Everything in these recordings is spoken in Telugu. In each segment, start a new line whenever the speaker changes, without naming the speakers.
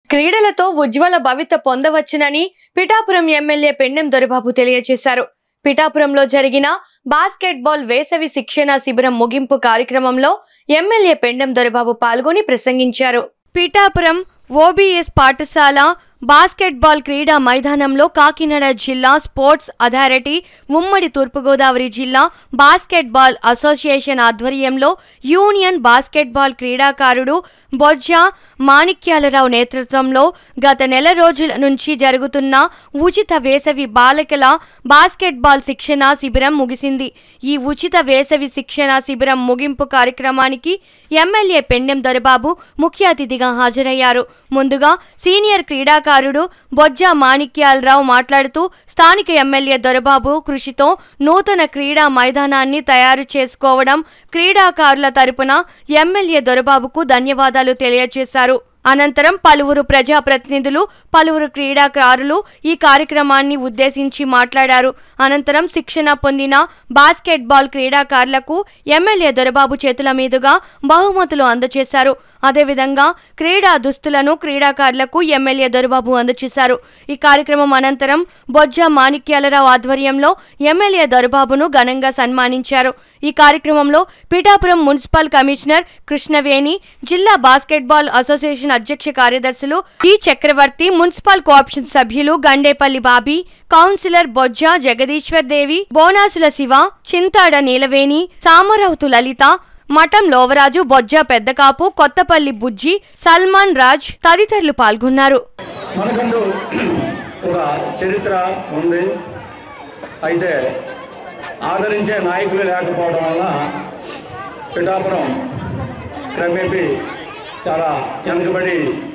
క్రీడలతో ఉజ్వల భవిత పొందవచ్చునని పిఠాపురం ఎమ్మెల్యే పెండెం దొరబాబు తెలియజేశారు పిఠాపురంలో జరిగిన బాస్కెట్బాల్ వేసవి శిక్షణ శిబిరం ముగింపు కార్యక్రమంలో ఎమ్మెల్యే పెండెం దొరబాబు పాల్గొని ప్రసంగించారు పిఠాపురం ఓబీఎస్ పాఠశాల బాస్కెట్బాల్ క్రీడా మైదానంలో కాకినాడ జిల్లా స్పోర్ట్స్ అథారిటీ ఉమ్మడి తూర్పుగోదావరి జిల్లా బాస్కెట్బాల్ అసోసియేషన్ ఆధ్వర్యంలో యూనియన్ బాస్కెట్బాల్ క్రీడాకారుడు బొజ్జ మాణిక్యాలరావు నేతృత్వంలో గత నెల రోజుల నుంచి జరుగుతున్న ఉచిత వేసవి బాలికల బాస్కెట్బాల్ శిక్షణ శిబిరం ముగిసింది ఈ ఉచిత వేసవి శిక్షణ శిబిరం ముగింపు కార్యక్రమానికి ఎమ్మెల్యే పెండెం దొరబాబు ముఖ్య అతిథిగా హాజరయ్యారు ముందుగా సీనియర్ క్రీడాకారుడు బొజ్జ మాణిక్యాలరావు మాట్లాడుతూ స్థానిక ఎమ్మెల్యే దొరబాబు కృషితో నూతన క్రీడా మైదానాన్ని తయారు చేసుకోవడం క్రీడాకారుల తరపున ఎమ్మెల్యే దొరబాబుకు ధన్యవాదాలు తెలియజేశారు అనంతరం పలువురు ప్రజాప్రతినిధులు పలువురు క్రీడాకారులు ఈ కార్యక్రమాన్ని ఉద్దేశించి మాట్లాడారు అనంతరం శిక్షణ పొందిన బాస్కెట్బాల్ క్రీడాకారులకు ఎమ్మెల్యే దొరబాబు చేతుల మీదుగా బహుమతులు అందజేశారు అదేవిధంగా క్రీడా దుస్తులను క్రీడాకారులకు ఎమ్మెల్యే దొరబాబు అందజేశారు ఈ కార్యక్రమం అనంతరం బొజ్జ మాణిక్యాలరావు ఆధ్వర్యంలో ఎమ్మెల్యే దొరబాబును ఘనంగా సన్మానించారు ఈ కార్యక్రమంలో పిఠాపురం మున్సిపల్ కమిషనర్ కృష్ణవేణి జిల్లా బాస్కెట్బాల్ అసోసియేషన్ అధ్యక్ష కార్యదర్శులు ఈ చక్రవర్తి మున్సిపల్ కోఆప్షన్ సభ్యులు గండేపల్లి బాబీ కౌన్సిలర్ బొజ్జ జగదీశ్వర్ దేవి బోనాసుల శివ చింతాడ నీలవేణి సామరౌతు లలిత మఠం లోవరాజు బొజ్జ పెద్దకాపు కొత్తపల్లి బుజ్జి సల్మాన్ రాజ్ తదితరులు పాల్గొన్నారు
మనకంటూ ఒక చరిత్ర ఉంది అయితే ఆదరించే నాయకులు లేకపోవడం వల్ల పిఠాపురం క్రమేపీ చాలా వెనకబడి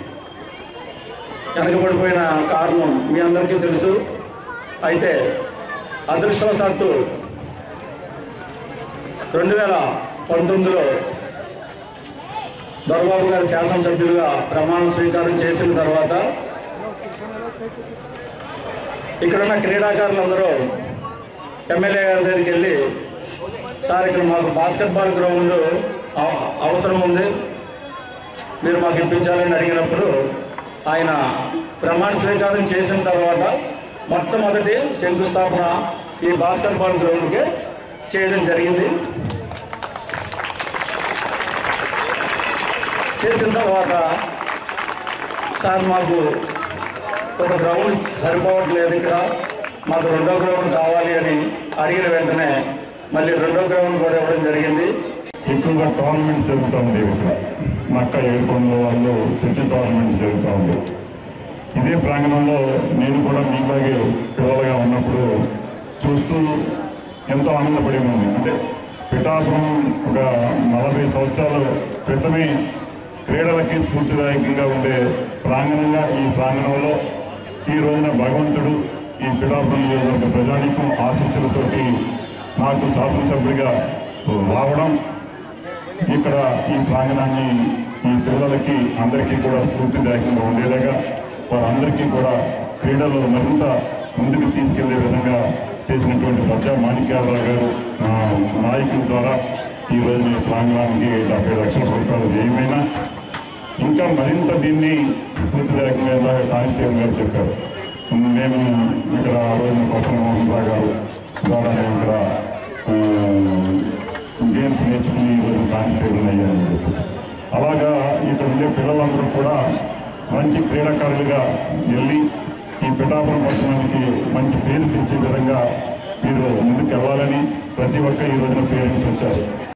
వెనకబడిపోయిన కారణం మీ అందరికీ తెలుసు అయితే అదృష్టవశాత్తు రెండు వేల పంతొమ్మిదిలో దొరబాబు గారు శాసనసభ్యులుగా ప్రమాణ స్వీకారం చేసిన తర్వాత ఇక్కడున్న క్రీడాకారులందరూ ఎమ్మెల్యే గారి దగ్గరికి వెళ్ళి సార్ ఇక్కడ మాకు బాస్కెట్బాల్ గ్రౌండ్ అవ- అవసరం ఉంది మీరు మాకు ఇప్పించాలని అడిగినప్పుడు ఆయన ప్రమాణ స్వీకారం చేసిన తర్వాత మొట్టమొదటి శంకుస్థాపన ఈ బాస్కెట్బాల్ గ్రౌండ్కే చేయడం జరిగింది చేసిన తర్వాత సార్ మాకు ఒక గ్రౌండ్ సరిపోవట్లేదు ఇక్కడ మాకు రెండో గ్రౌండ్ కావాలి అని అడిగిన వెంటనే మళ్ళీ రెండో గ్రౌండ్ కూడా ఇవ్వడం జరిగింది
ఎక్కువగా టోర్నమెంట్స్ జరుగుతూ ఉండేవి ఇక్కడ మక్క ఏడుకొండలో వాళ్ళు సిటీ టోర్నమెంట్స్ జరుగుతూ ఉండేవి ఇదే ప్రాంగణంలో నేను కూడా మీలాగే పిల్లలుగా ఉన్నప్పుడు చూస్తూ ఎంతో ఆనందపడి ఉంది అంటే పిఠాపురం ఒక నలభై సంవత్సరాల క్రితమే క్రీడలకి స్ఫూర్తిదాయకంగా ఉండే ప్రాంగణంగా ఈ ప్రాంగణంలో ఈ రోజున భగవంతుడు ఈ పిఠాపురం నియోజకవర్గ ప్రజానీకం ఆశీస్సులతోటి నాకు శాసనసభ్యుడిగా రావడం ఇక్కడ ఈ ప్రాంగణాన్ని ఈ పిల్లలకి అందరికీ కూడా స్ఫూర్తిదాయకంగా ఉండేలాగా వారందరికీ కూడా క్రీడలు మరింత ముందుకు తీసుకెళ్లే విధంగా చేసినటువంటి ప్రజా మాణిక్యాలరావు గారు ఆ, నాయకుల ద్వారా ఈ రోజున ఈ ప్రాంగణానికి డెబ్బై లక్షల రూపాయలు వ్యయమైనా ఇంకా మరింత దీన్ని స్ఫూర్తిదాయకంగా ఇందాక కానిస్టేబుల్ గారు చెప్పారు నేను ఇక్కడ ఆ రోజున కొత్త మోహన్ రావు గారు ద్వారా నేను ఇక్కడ ఆ, గేమ్స్ నేర్చుకుని ఈరోజు కానిస్టేబుల్ అయ్యాను చెప్పేసి అలాగా ఇక్కడ ఉండే పిల్లలందరూ కూడా మంచి క్రీడాకారులుగా వెళ్ళి ఈ పిఠాపురం పట్టణానికి మంచి పేరు తెచ్చే విధంగా మీరు ముందుకు వెళ్ళాలని ప్రతి ఒక్క ఈ రోజున పేరెంట్స్ వచ్చారు